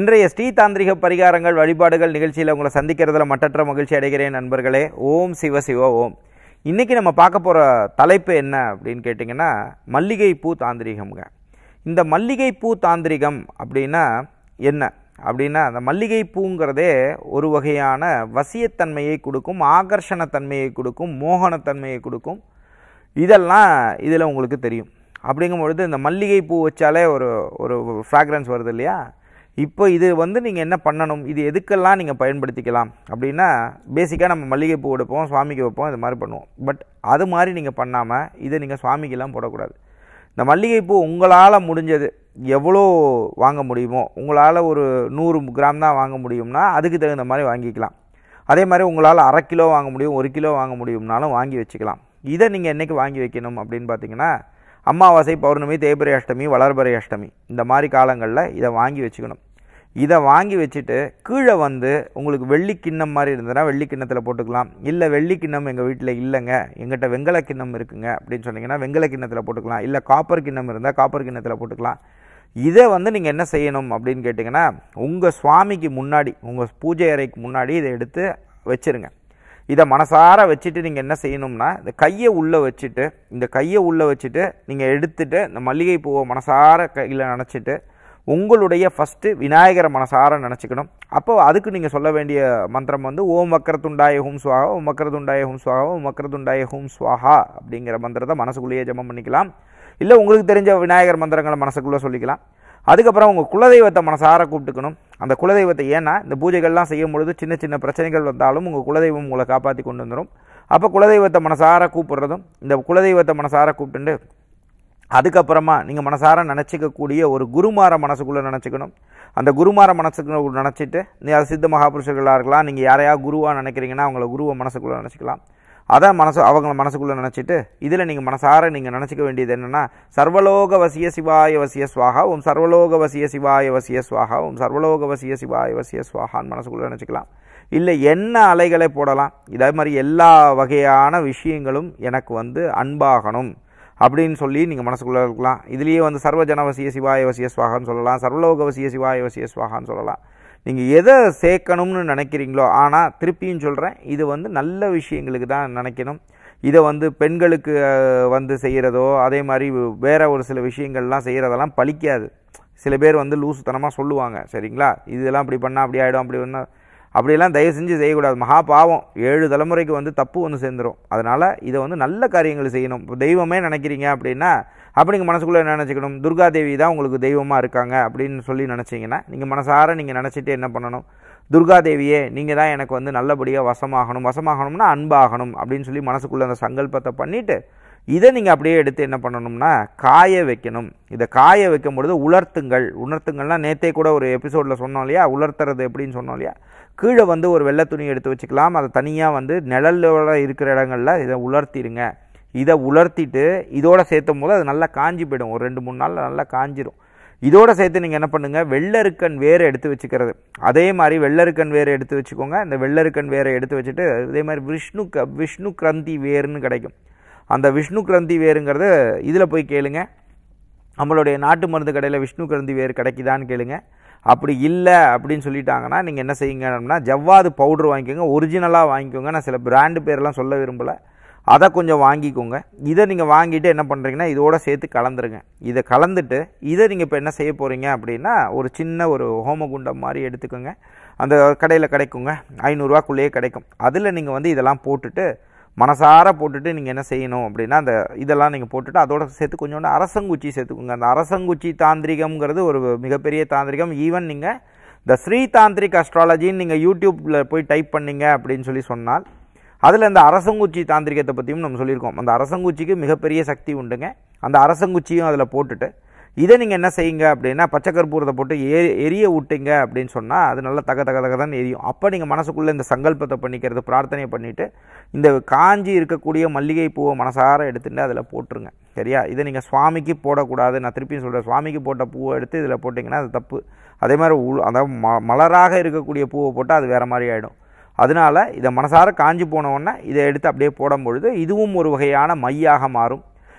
இன்றைய ஸ்ரீ தாந்திரிக பரிகாரங்கள் வழிபாடுகள் நிகழ்ச்சியில் உங்களை சந்திக்கிறதுல மட்டற்ற மகிழ்ச்சி அடைகிறேன் நண்பர்களே ஓம் சிவ சிவ ஓம் இன்னைக்கு நம்ம பார்க்க போகிற தலைப்பு என்ன அப்படின்னு கேட்டிங்கன்னா மல்லிகைப்பூ தாந்திரிகம்ங்க இந்த மல்லிகைப்பூ தாந்திரிகம் அப்படின்னா என்ன அப்படின்னா அந்த மல்லிகைப்பூங்கிறதே ஒரு வகையான வசியத்தன்மையை கொடுக்கும் ஆகர்ஷணத்தன்மையை கொடுக்கும் மோகனத்தன்மையை கொடுக்கும் இதெல்லாம் இதில் உங்களுக்கு தெரியும் அப்படிங்கும் பொழுது இந்த மல்லிகை பூ வச்சாலே ஒரு ஒரு ஃப்ராக்ரன்ஸ் வருது இல்லையா இப்போ இது வந்து நீங்கள் என்ன பண்ணணும் இது எதுக்கெல்லாம் நீங்கள் பயன்படுத்திக்கலாம் அப்படின்னா பேசிக்காக நம்ம மல்லிகை பூ எடுப்போம் சுவாமிக்கு வைப்போம் இது மாதிரி பண்ணுவோம் பட் அது மாதிரி நீங்கள் பண்ணாமல் இதை நீங்கள் சுவாமிக்கெல்லாம் போடக்கூடாது இந்த மல்லிகைப்பூ உங்களால் முடிஞ்சது எவ்வளோ வாங்க முடியுமோ உங்களால் ஒரு நூறு கிராம் தான் வாங்க முடியும்னா அதுக்கு தகுந்த மாதிரி வாங்கிக்கலாம் அதே மாதிரி உங்களால் அரை கிலோ வாங்க முடியும் ஒரு கிலோ வாங்க முடியும்னாலும் வாங்கி வச்சுக்கலாம் இதை நீங்கள் என்றைக்கு வாங்கி வைக்கணும் அப்படின்னு பார்த்தீங்கன்னா அமாவாசை பௌர்ணமி தேய்பிரை அஷ்டமி வளர்பிறை அஷ்டமி இந்த மாதிரி காலங்களில் இதை வாங்கி வச்சுக்கணும் இதை வாங்கி வச்சுட்டு கீழே வந்து உங்களுக்கு வெள்ளி கிண்ணம் மாதிரி இருந்ததுன்னா வெள்ளி கிண்ணத்தில் போட்டுக்கலாம் இல்லை வெள்ளி கிண்ணம் எங்கள் வீட்டில் இல்லைங்க எங்கிட்ட வெங்கல கிண்ணம் இருக்குங்க அப்படின்னு சொன்னீங்கன்னா வெங்கல கிண்ணத்தில் போட்டுக்கலாம் இல்லை காப்பர் கிண்ணம் இருந்தால் காப்பர் கிண்ணத்தில் போட்டுக்கலாம் இதை வந்து நீங்கள் என்ன செய்யணும் அப்படின்னு கேட்டிங்கன்னா உங்கள் சுவாமிக்கு முன்னாடி உங்கள் பூஜை அறைக்கு முன்னாடி இதை எடுத்து வச்சிருங்க இதை மனசார வச்சுட்டு நீங்கள் என்ன செய்யணும்னா இந்த கையை உள்ளே வச்சுட்டு இந்த கையை உள்ளே வச்சுட்டு நீங்கள் எடுத்துட்டு இந்த மல்லிகை பூவை மனசார கையில் நினச்சிட்டு உங்களுடைய ஃபஸ்ட்டு விநாயகரை மனசார நினச்சிக்கணும் அப்போ அதுக்கு நீங்கள் சொல்ல வேண்டிய மந்திரம் வந்து ஓம் வக்கரத்துண்டாய ஹூம் சுவாகா ஓம் வக்கரத்துண்டாய ஹூம் சுவாகா ஓம் வக்கரத்துண்டாய ஹூம் சுவாகா அப்படிங்கிற மந்திரத்தை மனசுக்குள்ளேயே ஜெபம் பண்ணிக்கலாம் இல்லை உங்களுக்கு தெரிஞ்ச விநாயகர் மந்திரங்களை மனசுக்குள்ளே சொல்லிக்கலாம் அதுக்கப்புறம் உங்கள் குலதெய்வத்தை மனசார கூப்பிட்டுக்கணும் அந்த குலதெய்வத்தை ஏன்னா இந்த பூஜைகள்லாம் செய்யும் பொழுது சின்ன சின்ன பிரச்சனைகள் வந்தாலும் உங்கள் குலதெய்வம் உங்களை காப்பாற்றி கொண்டு வந்துடும் அப்போ குலதெய்வத்தை மனசார கூப்பிடுறதும் இந்த குலதெய்வத்தை மனசார கூப்பிட்டுண்டு அதுக்கப்புறமா நீங்கள் மனசார நினச்சிக்கக்கூடிய ஒரு குருமார மனசுக்குள்ளே நினச்சிக்கணும் அந்த குருமார மனசுக்கு நினச்சிட்டு நீ அது சித்த மகாபுருஷர்களாக இருக்கலாம் நீங்கள் யாரையா குருவாக நினைக்கிறீங்கன்னா அவங்கள குருவை மனசுக்குள்ளே நினச்சிக்கலாம் அதை மனசு அவங்கள மனசுக்குள்ளே நினச்சிட்டு இதில் நீங்கள் மனசார நீங்கள் நினச்சிக்க வேண்டியது என்னென்னா சர்வலோக வசிய சிவாய வசிய சுவாகா ஓம் சர்வலோக வசிய சிவாய வசிய சுவாகா ஓம் சர்வலோக வசிய சிவாய வசிய சுவாகான்னு மனசுக்குள்ளே நினச்சிக்கலாம் இல்லை என்ன அலைகளை போடலாம் இதே மாதிரி எல்லா வகையான விஷயங்களும் எனக்கு வந்து அன்பாகணும் அப்படின்னு சொல்லி நீங்கள் மனசுக்குள்ளே இருக்கலாம் இதுலேயே வந்து சர்வஜன வசிய சிவாய வசிய சுவாகான்னு சொல்லலாம் சர்வலோக வசிய சிவாய வசிய சுவாகான்னு சொல்லலாம் நீங்கள் எதை சேர்க்கணும்னு நினைக்கிறீங்களோ ஆனால் திருப்பியும் சொல்கிறேன் இது வந்து நல்ல விஷயங்களுக்கு தான் நினைக்கணும் இதை வந்து பெண்களுக்கு வந்து செய்கிறதோ அதே மாதிரி வேறு ஒரு சில விஷயங்கள்லாம் செய்கிறதெல்லாம் பழிக்காது சில பேர் வந்து லூசுத்தனமாக சொல்லுவாங்க சரிங்களா இதெல்லாம் அப்படி பண்ணால் அப்படி ஆகிடும் அப்படி பண்ணால் அப்படியெல்லாம் தயவு செஞ்சு செய்யக்கூடாது மகா பாவம் ஏழு தலைமுறைக்கு வந்து தப்பு வந்து சேர்ந்துடும் அதனால் இதை வந்து நல்ல காரியங்கள் செய்யணும் இப்போ தெய்வமே நினைக்கிறீங்க அப்படின்னா அப்படி நீங்கள் மனசுக்குள்ளே என்ன நினச்சிக்கணும் துர்கா தேவி தான் உங்களுக்கு தெய்வமாக இருக்காங்க அப்படின்னு சொல்லி நினச்சிங்கன்னா நீங்கள் மனசார நீங்கள் நினச்சிட்டு என்ன பண்ணணும் துர்கா தேவியே நீங்கள் தான் எனக்கு வந்து நல்லபடியாக வசமாகணும் வசமாகணும்னா அன்பாகணும் அப்படின்னு சொல்லி மனசுக்குள்ளே அந்த சங்கல்பத்தை பண்ணிவிட்டு இதை நீங்கள் அப்படியே எடுத்து என்ன பண்ணணும்னா காய வைக்கணும் இதை காய வைக்கும் பொழுது உலர்த்துங்கள் உணர்த்துங்கள்லாம் நேற்றே கூட ஒரு எபிசோடில் சொன்னோம் இல்லையா உலர்த்துறது எப்படின்னு சொன்னோம் இல்லையா கீழே வந்து ஒரு வெள்ளை துணி எடுத்து வச்சுக்கலாம் அதை தனியாக வந்து நிழலோட இருக்கிற இடங்களில் இதை உலர்த்திடுங்க இதை உலர்த்திட்டு இதோட சேர்த்தும் போது அது நல்லா காஞ்சி போயிடும் ஒரு ரெண்டு மூணு நாளில் நல்லா காஞ்சிரும் இதோட சேர்த்து நீங்கள் என்ன பண்ணுங்கள் வெள்ளருக்கன் வேறு எடுத்து வச்சுக்கிறது அதே மாதிரி வெள்ளருக்கன் வேறு எடுத்து வச்சுக்கோங்க இந்த வெள்ளருக்கன் வேரை எடுத்து வச்சுட்டு அதே மாதிரி விஷ்ணு க விஷ்ணு கிரந்தி வேர்னு கிடைக்கும் அந்த விஷ்ணு கிரந்தி வேருங்கிறது இதில் போய் கேளுங்க நம்மளுடைய நாட்டு மருந்து கடையில் விஷ்ணு கிரந்தி வேர் கிடைக்குதான்னு கேளுங்க அப்படி இல்லை அப்படின்னு சொல்லிட்டாங்கன்னா நீங்கள் என்ன செய்யுங்கன்னா ஜவ்வாது பவுட்ரு வாங்கிக்கோங்க ஒரிஜினலாக வாங்கிக்கோங்க நான் சில பிராண்டு பேர்லாம் சொல்ல விரும்பலை அதை கொஞ்சம் வாங்கிக்கோங்க இதை நீங்கள் வாங்கிட்டு என்ன பண்ணுறீங்கன்னா இதோட சேர்த்து கலந்துருங்க இதை கலந்துட்டு இதை நீங்கள் இப்போ என்ன செய்ய போகிறீங்க அப்படின்னா ஒரு சின்ன ஒரு ஹோமகுண்டம் மாதிரி எடுத்துக்கோங்க அந்த கடையில் கிடைக்குங்க ஐநூறுரூவாக்குள்ளேயே கிடைக்கும் அதில் நீங்கள் வந்து இதெல்லாம் போட்டுட்டு மனசார போட்டுட்டு நீங்கள் என்ன செய்யணும் அப்படின்னா அந்த இதெல்லாம் நீங்கள் போட்டுட்டு அதோட சேர்த்து கொஞ்சோண்டு அரசங்குச்சி சேர்த்துக்கோங்க அந்த அரசங்குச்சி தாந்திரிகம்ங்கிறது ஒரு மிகப்பெரிய தாந்திரிகம் ஈவன் நீங்கள் இந்த ஸ்ரீ தாந்திரிக் அஸ்ட்ராலஜின்னு நீங்கள் யூடியூப்பில் போய் டைப் பண்ணீங்க அப்படின்னு சொல்லி சொன்னால் அதில் இந்த அரசங்குச்சி தாந்திரிகத்தை பற்றியும் நம்ம சொல்லியிருக்கோம் அந்த அரசங்குச்சிக்கு மிகப்பெரிய சக்தி உண்டுங்க அந்த அரசங்குச்சியும் அதில் போட்டுட்டு இதை நீங்கள் என்ன செய்யுங்க அப்படின்னா பச்சை கற்பூரத்தை போட்டு எ எரிய விட்டீங்க அப்படின்னு சொன்னால் அது நல்லா தக தக தக தான் எரியும் அப்போ நீங்கள் மனசுக்குள்ளே இந்த சங்கல்பத்தை பண்ணிக்கிறது பிரார்த்தனையை பண்ணிவிட்டு இந்த காஞ்சி இருக்கக்கூடிய மல்லிகை பூவை மனசார எடுத்துட்டு அதில் போட்டுருங்க சரியா இதை நீங்கள் சுவாமிக்கு போடக்கூடாது நான் திருப்பியும் சொல்கிறேன் சுவாமிக்கு போட்ட பூவை எடுத்து இதில் போட்டிங்கன்னா அது தப்பு அதே மாதிரி உள் அதாவது ம மலராக இருக்கக்கூடிய பூவை போட்டால் அது வேறு மாதிரி ஆகிடும் அதனால் இதை மனசார காஞ்சி போனவுடனே இதை எடுத்து அப்படியே போடும் பொழுது இதுவும் ஒரு வகையான மையாக மாறும்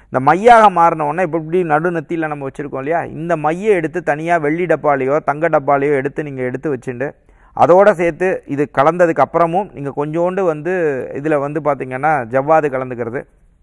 இந்த மையாக மாறின உடனே இப்போ இப்படி நடுநெத்தியில் நம்ம வச்சுருக்கோம் இல்லையா இந்த மையை எடுத்து தனியாக வெள்ளி டப்பாலையோ தங்க டப்பாலையோ எடுத்து நீங்கள் எடுத்து வச்சுட்டு அதோட சேர்த்து இது கலந்ததுக்கு அப்புறமும் நீங்கள் கொஞ்சோண்டு வந்து இதில் வந்து பார்த்திங்கன்னா ஜவ்வாது கலந்துக்கிறது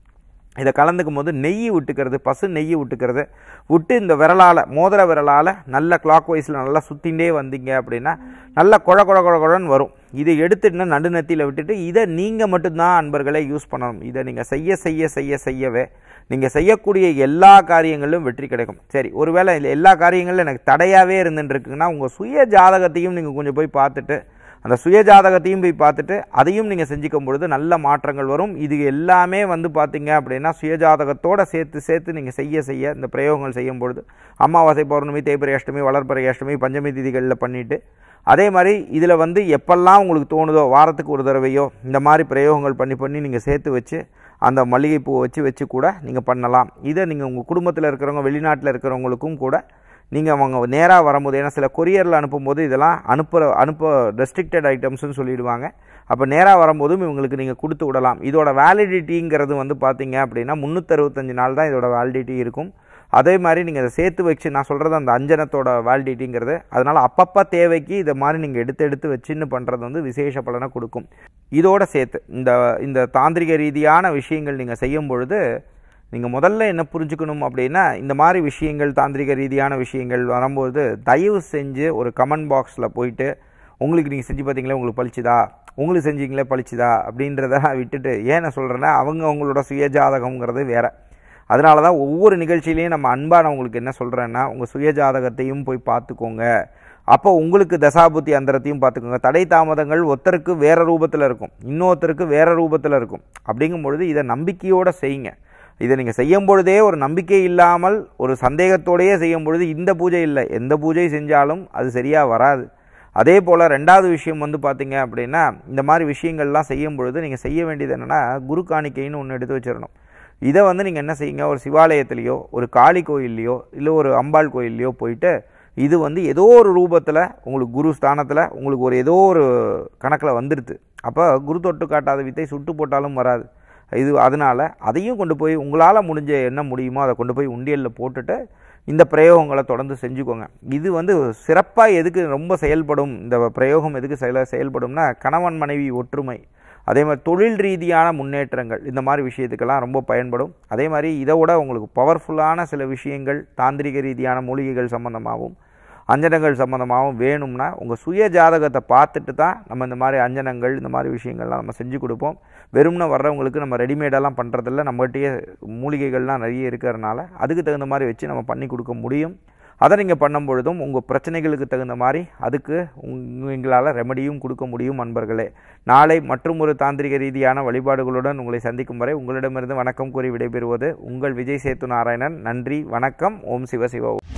இதை கலந்துக்கும் போது நெய் விட்டுக்கிறது பசு நெய் விட்டுக்கிறது விட்டு இந்த விரலால் மோதிர விரலால் நல்ல கிளாக் வைஸில் நல்லா சுற்றிகிட்டே வந்தீங்க அப்படின்னா நல்லா குழ குழ குழ குழன்னு வரும் இதை எடுத்துட்டு நடுநெத்தியில் விட்டுட்டு இதை நீங்கள் மட்டும்தான் அன்பர்களே யூஸ் பண்ணணும் இதை நீங்கள் செய்ய செய்ய செய்ய செய்யவே நீங்கள் செய்யக்கூடிய எல்லா காரியங்களிலும் வெற்றி கிடைக்கும் சரி ஒருவேளை இல்லை எல்லா காரியங்களிலும் எனக்கு தடையாகவே இருந்துட்டுருக்குன்னா உங்கள் சுய ஜாதகத்தையும் நீங்கள் கொஞ்சம் போய் பார்த்துட்டு அந்த சுய ஜாதகத்தையும் போய் பார்த்துட்டு அதையும் நீங்கள் செஞ்சுக்கும் பொழுது நல்ல மாற்றங்கள் வரும் இது எல்லாமே வந்து பார்த்தீங்க அப்படின்னா சுய ஜாதகத்தோட சேர்த்து சேர்த்து நீங்கள் செய்ய செய்ய இந்த பிரயோகங்கள் செய்யும் பொழுது அமாவாசை பௌர்ணமி தேய்பிரை அஷ்டமி வளர்பிறை அஷ்டமி பஞ்சமி திதிகளில் பண்ணிவிட்டு அதே மாதிரி இதில் வந்து எப்பெல்லாம் உங்களுக்கு தோணுதோ வாரத்துக்கு ஒரு தடவையோ இந்த மாதிரி பிரயோகங்கள் பண்ணி பண்ணி நீங்கள் சேர்த்து வச்சு அந்த மல்லிகைப்பூவை வச்சு வச்சு கூட நீங்கள் பண்ணலாம் இதை நீங்கள் உங்கள் குடும்பத்தில் இருக்கிறவங்க வெளிநாட்டில் இருக்கிறவங்களுக்கும் கூட நீங்கள் அவங்க நேராக வரும்போது ஏன்னா சில கொரியரில் அனுப்பும்போது இதெல்லாம் அனுப்புகிற அனுப்ப ரெஸ்ட்ரிக்டட் ஐட்டம்ஸ்னு சொல்லிடுவாங்க அப்போ நேராக வரும்போதும் இவங்களுக்கு நீங்கள் கொடுத்து விடலாம் இதோட வேலிடிட்டிங்கிறது வந்து பார்த்தீங்க அப்படின்னா முந்நூற்றறுபத்தஞ்சு நாள் தான் இதோட வேலிடிட்டி இருக்கும் அதே மாதிரி நீங்கள் அதை சேர்த்து வச்சு நான் சொல்கிறது அந்த அஞ்சனத்தோட வேலிடிட்டிங்கிறது அதனால் அப்பப்போ தேவைக்கு இதை மாதிரி நீங்கள் எடுத்து எடுத்து வச்சுன்னு பண்ணுறது வந்து விசேஷ பலனை கொடுக்கும் இதோட சேர்த்து இந்த இந்த தாந்திரிக ரீதியான விஷயங்கள் நீங்கள் செய்யும் பொழுது நீங்கள் முதல்ல என்ன புரிஞ்சுக்கணும் அப்படின்னா இந்த மாதிரி விஷயங்கள் தாந்திரிக ரீதியான விஷயங்கள் வரும்போது தயவு செஞ்சு ஒரு கமெண்ட் பாக்ஸில் போயிட்டு உங்களுக்கு நீங்கள் செஞ்சு பார்த்தீங்களே உங்களுக்கு பழிச்சுதா உங்களுக்கு செஞ்சீங்களே பழிச்சுதா அப்படின்றத விட்டுட்டு ஏன் நான் சொல்கிறேன்னா அவங்க அவங்களோட சுயஜாதகங்கிறது வேறு அதனால தான் ஒவ்வொரு நிகழ்ச்சியிலையும் நம்ம அன்பாக நான் உங்களுக்கு என்ன சொல்கிறேன்னா உங்கள் சுயஜாதகத்தையும் போய் பார்த்துக்கோங்க அப்போ உங்களுக்கு தசாபுத்தி அந்தரத்தையும் பார்த்துக்கோங்க தடை தாமதங்கள் ஒருத்தருக்கு வேறு ரூபத்தில் இருக்கும் இன்னொருத்தருக்கு வேறு ரூபத்தில் இருக்கும் அப்படிங்கும் பொழுது இதை நம்பிக்கையோடு செய்யுங்க இதை நீங்கள் செய்யும் பொழுதே ஒரு நம்பிக்கை இல்லாமல் ஒரு சந்தேகத்தோடையே செய்யும் பொழுது இந்த பூஜை இல்லை எந்த பூஜை செஞ்சாலும் அது சரியாக வராது அதே போல் ரெண்டாவது விஷயம் வந்து பார்த்தீங்க அப்படின்னா இந்த மாதிரி விஷயங்கள்லாம் செய்யும் பொழுது நீங்கள் செய்ய வேண்டியது என்னென்னா குரு காணிக்கைன்னு ஒன்று எடுத்து வச்சிடணும் இதை வந்து நீங்கள் என்ன செய்யுங்க ஒரு சிவாலயத்துலேயோ ஒரு காளி கோயில்லையோ இல்லை ஒரு அம்பாள் கோயில்லையோ போயிட்டு இது வந்து ஏதோ ஒரு ரூபத்தில் உங்களுக்கு குரு ஸ்தானத்தில் உங்களுக்கு ஒரு ஏதோ ஒரு கணக்கில் வந்துடுது அப்போ குரு தொட்டு காட்டாத வித்தை சுட்டு போட்டாலும் வராது இது அதனால் அதையும் கொண்டு போய் உங்களால் முடிஞ்ச என்ன முடியுமோ அதை கொண்டு போய் உண்டியலில் போட்டுட்டு இந்த பிரயோகங்களை தொடர்ந்து செஞ்சுக்கோங்க இது வந்து சிறப்பாக எதுக்கு ரொம்ப செயல்படும் இந்த பிரயோகம் எதுக்கு செயல செயல்படும்னா கணவன் மனைவி ஒற்றுமை அதே மாதிரி தொழில் ரீதியான முன்னேற்றங்கள் இந்த மாதிரி விஷயத்துக்கெல்லாம் ரொம்ப பயன்படும் அதே மாதிரி இதை விட உங்களுக்கு பவர்ஃபுல்லான சில விஷயங்கள் தாந்திரிக ரீதியான மூலிகைகள் சம்மந்தமாகவும் அஞ்சனங்கள் சம்மந்தமாகவும் வேணும்னா உங்கள் சுய ஜாதகத்தை பார்த்துட்டு தான் நம்ம இந்த மாதிரி அஞ்சனங்கள் இந்த மாதிரி விஷயங்கள்லாம் நம்ம செஞ்சு கொடுப்போம் வெறும்னு வர்றவங்களுக்கு நம்ம ரெடிமேடெல்லாம் பண்ணுறதில்ல நம்மகிட்டயே மூலிகைகள்லாம் நிறைய இருக்கிறதுனால அதுக்கு தகுந்த மாதிரி வச்சு நம்ம பண்ணி கொடுக்க முடியும் அதை நீங்கள் பண்ணும் பொழுதும் உங்கள் பிரச்சனைகளுக்கு தகுந்த மாதிரி அதுக்கு உங்களால் ரெமடியும் கொடுக்க முடியும் நண்பர்களே நாளை மற்றும் ஒரு தாந்திரிக ரீதியான வழிபாடுகளுடன் உங்களை சந்திக்கும் வரை உங்களிடமிருந்து வணக்கம் கூறி விடைபெறுவது உங்கள் விஜய் சேத்து நாராயணன் நன்றி வணக்கம் ஓம் சிவ சிவ ஓம்